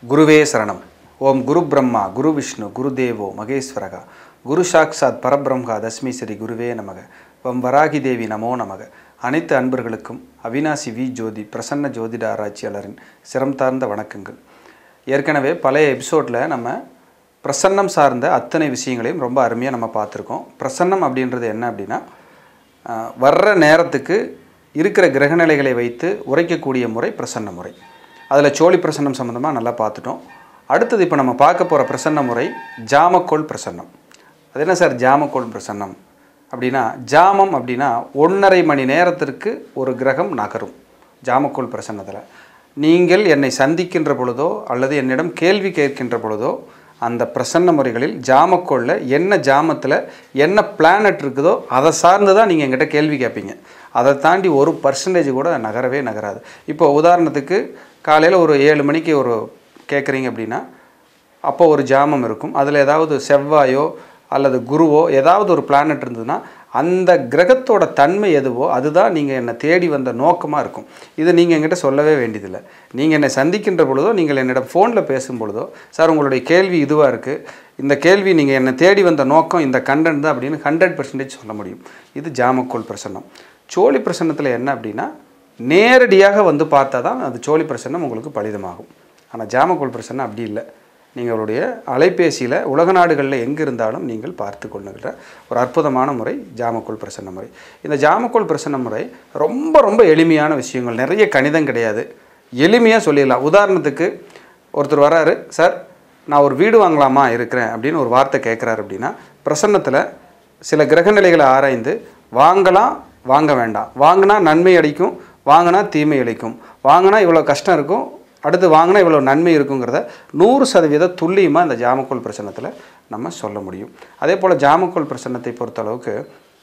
குருவே சரணம் ஓம் குரு பிரம்மா குரு விஷ்ணு குரு தேவோ மகேஸ்வரகா குரு சாக்சாத் பரபிரம்மா தஸ்மி ஸ்ரீ குருவே நமக வம் வராகி தேவி நமோ நமக அனைத்து அன்பர்களுக்கும் அவினாசி வி ஜோதி பிரசன்ன ஜோதிட ஆராய்ச்சியாளரின் சிரம் தார்ந்த வணக்கங்கள் ஏற்கனவே பழைய எபிசோடில் நம்ம பிரசன்னம் சார்ந்த அத்தனை விஷயங்களையும் ரொம்ப அருமையாக நம்ம பார்த்துருக்கோம் பிரசன்னம் அப்படின்றது என்ன அப்படின்னா ஆஹ், வர்ற நேரத்துக்கு இருக்கிற கிரகநிலைகளை வைத்து உரைக்கக்கூடிய முறை பிரசன்ன முறை அதில் சோழி பிரசன்னம் சம்மந்தமாக நல்லா பார்த்துட்டோம் அடுத்தது இப்போ நம்ம பார்க்க போகிற பிரசன்ன முறை ஜாமக்கோள் பிரசன்னம் அது என்ன சார் ஜாமக்கோள் பிரசன்னம் அப்படின்னா ஜாமம் அப்படின்னா ஒன்றரை மணி நேரத்திற்கு ஒரு கிரகம் நகரும் ஜாமக்கோள் பிரசன்னத்தில் நீங்கள் என்னை சந்திக்கின்ற பொழுதோ அல்லது என்னிடம் கேள்வி கேட்கின்ற பொழுதோ அந்த பிரசன்ன முறைகளில் ஜாமக்கோளில் என்ன ஜாமத்தில் என்ன பிளானட் இருக்குதோ அதை சார்ந்து தான் நீங்கள் எங்கிட்ட கேள்வி கேட்பீங்க அதை தாண்டி ஒரு பர்சன்டேஜ் கூட நகரவே நகராது இப்போ உதாரணத்துக்கு காலையில் ஒரு ஏழு மணிக்கு ஒரு கேட்குறீங்க அப்படின்னா அப்போ ஒரு ஜாமம் இருக்கும் அதில் ஏதாவது செவ்வாயோ அல்லது குருவோ ஏதாவது ஒரு பிளானட் இருந்ததுன்னா அந்த கிரகத்தோட தன்மை எதுவோ அதுதான் நீங்கள் என்னை தேடி வந்த நோக்கமாக இருக்கும் இது நீங்கள் என்கிட்ட சொல்லவே வேண்டியதில்லை நீங்கள் என்னை சந்திக்கின்ற பொழுதோ நீங்கள் என்னிடம் ஃபோனில் பேசும் பொழுதோ சார் உங்களுடைய கேள்வி இதுவாக இருக்குது இந்த கேள்வி நீங்கள் என்னை தேடி வந்த நோக்கம் இந்த கண்டென்ட் தான் அப்படின்னு ஹண்ட்ரட் பர்சன்டேஜ் சொல்ல முடியும் இது ஜாமக்கோள் பிரசன்னம் சோழி பிரசன்னத்தில் என்ன அப்படின்னா நேரடியாக வந்து பார்த்தா தான் அது சோழி பிரசன்னம் உங்களுக்கு பலிதமாகும் ஆனால் ஜாமக்கோள் பிரசன்னம் அப்படி இல்லை நீங்களுடைய அலைபேசியில் உலக நாடுகளில் எங்கே இருந்தாலும் நீங்கள் பார்த்து கொள்ளுகிற ஒரு அற்புதமான முறை ஜாமக்கோள் பிரசன்ன முறை இந்த ஜாமக்கோள் பிரசன்ன முறை ரொம்ப ரொம்ப எளிமையான விஷயங்கள் நிறைய கணிதம் கிடையாது எளிமையாக சொல்லிடலாம் உதாரணத்துக்கு ஒருத்தர் வராரு சார் நான் ஒரு வீடு வாங்கலாமா இருக்கிறேன் அப்படின்னு ஒரு வார்த்தை கேட்குறாரு அப்படின்னா பிரசன்னத்தில் சில கிரகநிலைகளை ஆராய்ந்து வாங்கலாம் வாங்க வேண்டாம் வாங்கினா நன்மை அளிக்கும் வாங்கினா தீமை அளிக்கும் வாங்கினா இவ்வளோ கஷ்டம் இருக்கும் அடுத்து வாங்கினா இவ்வளோ நன்மை இருக்குங்கிறத நூறு சதவீத துல்லியமாக இந்த ஜாமக்கோள் பிரசன்னத்தில் நம்ம சொல்ல முடியும் அதே போல் ஜாமக்கோள் பிரசன்னத்தை பொறுத்தளவுக்கு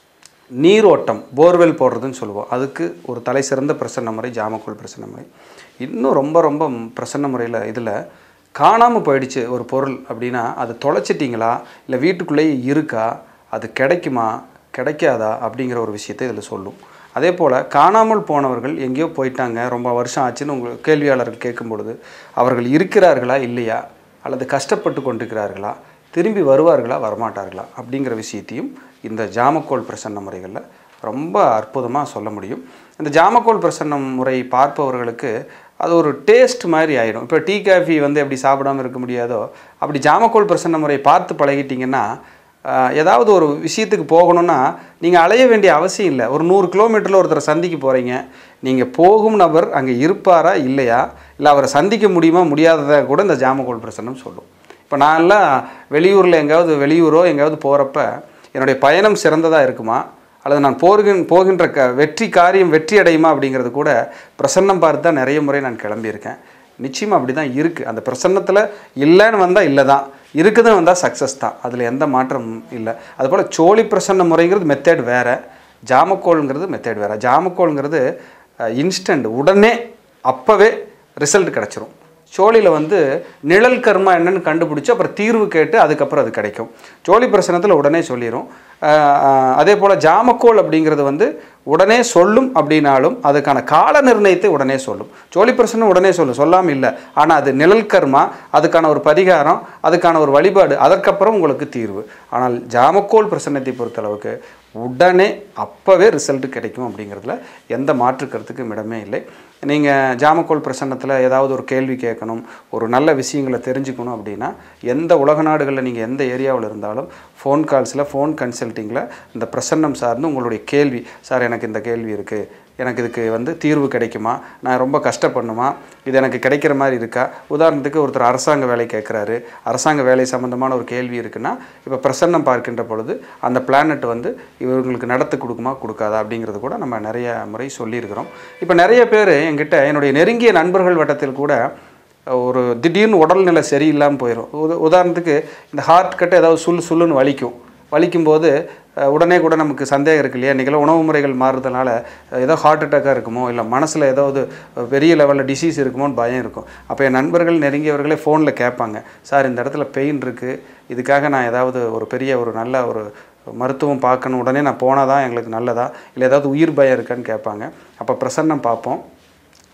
நீரோட்டம் போர்வெல் போடுறதுன்னு சொல்லுவோம் அதுக்கு ஒரு தலை சிறந்த பிரசன்ன முறை ஜாமக்கோள் பிரசன்ன முறை இன்னும் ரொம்ப ரொம்ப பிரசன்ன முறையில் இதில் காணாமல் போயிடுச்சு ஒரு பொருள் அப்படின்னா அது தொலைச்சிட்டிங்களா இல்லை வீட்டுக்குள்ளேயே இருக்கா அது கிடைக்குமா கிடைக்காதா அப்படிங்கிற ஒரு விஷயத்தை இதில் சொல்லும் அதே போல் காணாமல் போனவர்கள் எங்கேயோ போயிட்டாங்க ரொம்ப வருஷம் ஆச்சுன்னு உங்கள் கேள்வியாளர்கள் கேட்கும் பொழுது அவர்கள் இருக்கிறார்களா இல்லையா அல்லது கஷ்டப்பட்டு கொண்டிருக்கிறார்களா திரும்பி வருவார்களா வரமாட்டார்களா அப்படிங்கிற விஷயத்தையும் இந்த ஜாமக்கோள் பிரசன்ன முறைகளில் ரொம்ப அற்புதமாக சொல்ல முடியும் இந்த ஜாமக்கோள் பிரசன்னம் முறை பார்ப்பவர்களுக்கு அது ஒரு டேஸ்ட் மாதிரி ஆகிடும் இப்போ டீ காஃபி வந்து எப்படி சாப்பிடாம இருக்க முடியாதோ அப்படி ஜாமக்கோள் பிரசன்ன முறை பார்த்து பழகிட்டிங்கன்னா ஆஹ், ஏதாவது ஒரு விஷயத்துக்கு போகணும்னா நீங்கள் அலைய வேண்டிய அவசியம் இல்லை ஒரு நூறு கிலோமீட்டரில் ஒருத்தரை சந்திக்க போகிறீங்க நீங்கள் போகும் நபர் அங்கே இருப்பாரா இல்லையா இல்லை அவரை சந்திக்க முடியுமா முடியாததை கூட இந்த ஜாமக்கோள் பிரசன்னம் சொல்லும் இப்போ நான்லாம் வெளியூரில் எங்கேயாவது வெளியூரோ எங்கேயாவது போகிறப்ப என்னுடைய பயணம் சிறந்ததாக இருக்குமா அல்லது நான் போகின் போகின்ற க வெற்றி காரியம் வெற்றி அடையுமா அப்படிங்கிறது கூட பிரசன்னம் பார்த்து தான் நிறைய முறை நான் கிளம்பியிருக்கேன் நிச்சயமாக அப்படி தான் இருக்குது அந்த பிரசன்னத்தில் இல்லைன்னு வந்தால் இல்லை தான் இருக்குதுன்னு வந்தால் சக்ஸஸ் தான் அதில் எந்த மாற்றமும் இல்லை அதுபோல் சோழி பிரசன்ன முறைங்கிறது மெத்தேட் வேறு ஜாமக்கோளுங்கிறது மெத்தேட் வேறு ஜாமக்கோளுங்கிறது இன்ஸ்டன்ட் உடனே அப்போவே ரிசல்ட் கிடச்சிரும் சோழியில் வந்து நிழல் கர்மா என்னன்னு கண்டுபிடிச்சி அப்புறம் தீர்வு கேட்டு அதுக்கப்புறம் அது கிடைக்கும் சோழி பிரசனத்தில் உடனே சொல்லிடும் ஆஹ் அதே போல் ஜாமக்கோள் அப்படிங்கிறது வந்து உடனே சொல்லும் அப்படின்னாலும் அதுக்கான கால நிர்ணயத்தை உடனே சொல்லும் சோழி பிரசனம் உடனே சொல்லும் சொல்லாமல் இல்லை ஆனால் அது நிழல் கர்மா அதுக்கான ஒரு பரிகாரம் அதுக்கான ஒரு வழிபாடு அதற்கப்புறம் உங்களுக்கு தீர்வு ஆனால் ஜாமக்கோள் பிரசன்னத்தை பொறுத்தளவுக்கு உடனே அப்போவே ரிசல்ட் கிடைக்கும் அப்படிங்கிறதுல எந்த மாற்று கருத்துக்கும் இடமே இல்லை நீங்கள் ஜாமக்கோள் பிரசன்னத்தில் ஏதாவது ஒரு கேள்வி கேட்கணும் ஒரு நல்ல விஷயங்களை தெரிஞ்சுக்கணும் அப்படின்னா எந்த உலக நாடுகளில் நீங்கள் எந்த ஏரியாவில் இருந்தாலும் ஃபோன் கால்ஸில் ஃபோன் கன்சல்ட்டிங்கில் இந்த பிரசன்னம் சார்ந்து உங்களுடைய கேள்வி சார் எனக்கு இந்த கேள்வி இருக்குது எனக்கு இதுக்கு வந்து தீர்வு கிடைக்குமா நான் ரொம்ப கஷ்டப்படணுமா இது எனக்கு கிடைக்கிற மாதிரி இருக்கா உதாரணத்துக்கு ஒருத்தர் அரசாங்க வேலை கேட்குறாரு அரசாங்க வேலை சம்மந்தமான ஒரு கேள்வி இருக்குன்னா இப்போ பிரசன்னம் பார்க்கின்ற பொழுது அந்த பிளானட் வந்து இவங்களுக்கு நடத்து கொடுக்குமா கொடுக்காதா அப்படிங்கிறது கூட நம்ம நிறைய முறை சொல்லியிருக்கிறோம் இப்போ நிறைய பேர் என்கிட்ட என்னுடைய நெருங்கிய நண்பர்கள் வட்டத்தில் கூட ஒரு திடீர்னு உடல்நிலை சரியில்லாமல் போயிடும் உத உதாரணத்துக்கு இந்த ஹார்ட் கட்டு ஏதாவது சுல் சுல்லுன்னு வலிக்கும் வலிக்கும்போது அஹ், உடனே கூட நமக்கு சந்தேகம் இருக்கு இல்லையா இன்றைக்கெல்லாம் உணவு முறைகள் மாறுறதுனால அஹ், ஏதோ ஹார்ட் அட்டாக்காக இருக்குமோ இல்லை மனசில் ஏதாவது அஹ், பெரிய லெவலில் டிசீஸ் இருக்குமோன்னு பயம் இருக்கும் அப்போ என் நண்பர்கள் நெருங்கியவர்களே ஃபோனில் கேட்பாங்க சார் இந்த இடத்துல பெயின் இருக்குது இதுக்காக நான் ஏதாவது ஒரு பெரிய ஒரு நல்ல ஒரு மருத்துவம் பார்க்கணும் உடனே நான் போனால் தான் எங்களுக்கு நல்லதா இல்லை ஏதாவது உயிர் பயம் இருக்கான்னு கேட்பாங்க அப்போ பிரசன்னம் பார்ப்போம்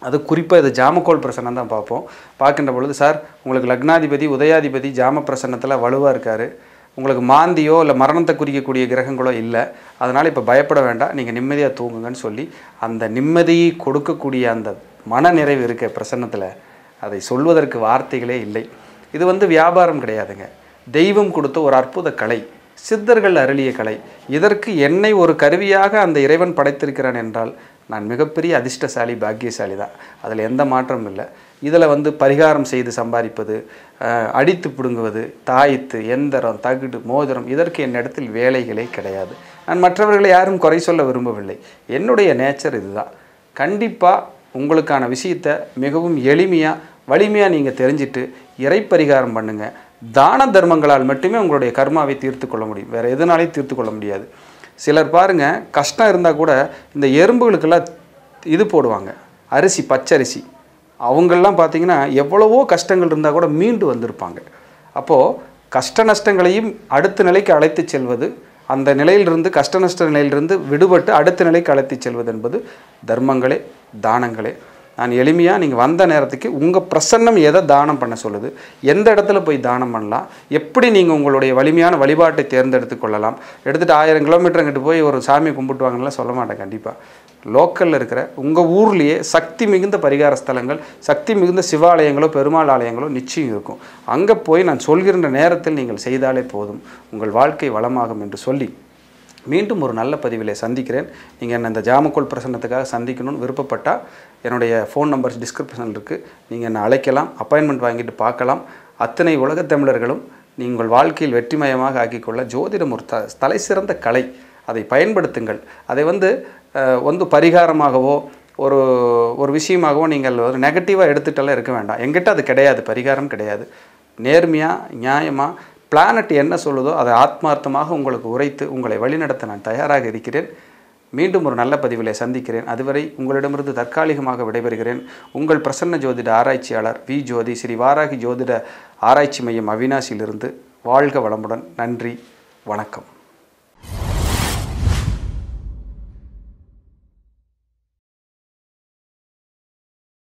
அது குறிப்பாக இது ஜாமக்கோள் பிரசன்னம் தான் பார்ப்போம் பார்க்கின்ற பொழுது சார் உங்களுக்கு லக்னாதிபதி உதயாதிபதி ஜாம பிரசன்னத்தில் வலுவாக இருக்கார் உங்களுக்கு மாந்தியோ இல்லை மரணத்தை குறிக்கக்கூடிய கிரகங்களோ இல்லை அதனால் இப்போ பயப்பட வேண்டாம் நீங்கள் நிம்மதியாக தூங்குங்கன்னு சொல்லி அந்த நிம்மதியை கொடுக்கக்கூடிய அந்த மன நிறைவு இருக்க பிரசன்னத்தில் அதை சொல்வதற்கு வார்த்தைகளே இல்லை இது வந்து வியாபாரம் கிடையாதுங்க தெய்வம் கொடுத்த ஒரு அற்புத கலை சித்தர்கள் அருளிய கலை இதற்கு என்னை ஒரு கருவியாக அந்த இறைவன் படைத்திருக்கிறான் என்றால் நான் மிகப்பெரிய அதிர்ஷ்டசாலி பாக்கியசாலி தான் அதில் எந்த மாற்றமும் இல்லை இதில் வந்து பரிகாரம் செய்து சம்பாதிப்பது அஹ், அடித்து பிடுங்குவது தாயத்து எந்திரம் தகுடு மோதிரம் இதற்கு என்னிடத்தில் வேலைகளே கிடையாது நான் மற்றவர்களை யாரும் குறை சொல்ல விரும்பவில்லை என்னுடைய நேச்சர் இதுதான் கண்டிப்பாக உங்களுக்கான விஷயத்தை மிகவும் எளிமையாக வலிமையாக நீங்கள் தெரிஞ்சுட்டு இறைப்பரிகாரம் பண்ணுங்கள் தான தர்மங்களால் மட்டுமே உங்களுடைய கர்மாவை தீர்த்து கொள்ள முடியும் வேறு எதுனாலையும் தீர்த்து கொள்ள முடியாது சிலர் பாருங்க கஷ்டம் இருந்தால் கூட இந்த எறும்புகளுக்கெல்லாம் இது போடுவாங்க அரிசி பச்சரிசி அவங்கெல்லாம் பார்த்தீங்கன்னா எவ்வளவோ கஷ்டங்கள் இருந்தால் கூட மீண்டு வந்திருப்பாங்க அப்போது கஷ்ட நஷ்டங்களையும் அடுத்த நிலைக்கு அழைத்து செல்வது அந்த நிலையிலிருந்து கஷ்ட நஷ்ட நிலையிலிருந்து விடுபட்டு அடுத்த நிலைக்கு அழைத்து செல்வது என்பது தர்மங்களே தானங்களே நான் எளிமையாக நீங்கள் வந்த நேரத்துக்கு உங்கள் பிரசன்னம் எதை தானம் பண்ண சொல்லுது எந்த இடத்துல போய் தானம் பண்ணலாம் எப்படி நீங்கள் உங்களுடைய வலிமையான வழிபாட்டை தேர்ந்தெடுத்து கொள்ளலாம் எடுத்துகிட்டு ஆயிரம் கிலோமீட்டர் அங்கிட்டு போய் ஒரு சாமி கும்பிட்டு வாங்கலாம் சொல்ல மாட்டேன் கண்டிப்பாக லோக்கலில் இருக்கிற உங்கள் ஊர்லேயே சக்தி மிகுந்த பரிகார ஸ்தலங்கள் சக்தி மிகுந்த சிவாலயங்களோ பெருமாள் ஆலயங்களோ நிச்சயம் இருக்கும் அங்கே போய் நான் சொல்கின்ற நேரத்தில் நீங்கள் செய்தாலே போதும் உங்கள் வாழ்க்கை வளமாகும் என்று சொல்லி மீண்டும் ஒரு நல்ல பதிவிலே சந்திக்கிறேன் நீங்கள் என்ன இந்த ஜாமக்கோல் பிரசன்னத்துக்காக சந்திக்கணும்னு விருப்பப்பட்டால் என்னுடைய ஃபோன் நம்பர்ஸ் டிஸ்கிரிப்ஷனில் இருக்குது நீங்கள் என்னை அழைக்கலாம் அப்பாயின்மெண்ட் வாங்கிட்டு பார்க்கலாம் அத்தனை உலகத் தமிழர்களும் நீங்கள் வாழ்க்கையில் வெற்றிமயமாக ஆக்கிக்கொள்ள ஜோதிடம் ஒரு த தலை சிறந்த கலை அதை பயன்படுத்துங்கள் அதை வந்து அஹ், வந்து பரிகாரமாகவோ ஒரு ஒரு விஷயமாகவோ நீங்கள் ஒரு நெகட்டிவாக எடுத்துகிட்டெல்லாம் இருக்க வேண்டாம் எங்கிட்ட அது கிடையாது பரிகாரம் கிடையாது நேர்மையாக நியாயமாக பிளானட் என்ன சொல்லுதோ அதை ஆத்மார்த்தமாக உங்களுக்கு உரைத்து உங்களை வழிநடத்த நான் தயாராக இருக்கிறேன் மீண்டும் ஒரு நல்ல பதிவிலே சந்திக்கிறேன் அதுவரை உங்களிடமிருந்து தற்காலிகமாக விடைபெறுகிறேன் உங்கள் பிரசன்ன ஜோதிட ஆராய்ச்சியாளர் வி ஜோதி ஸ்ரீ வாராகி ஜோதிட ஆராய்ச்சி மையம் அவினாசியிலிருந்து வாழ்க வளமுடன் நன்றி வணக்கம்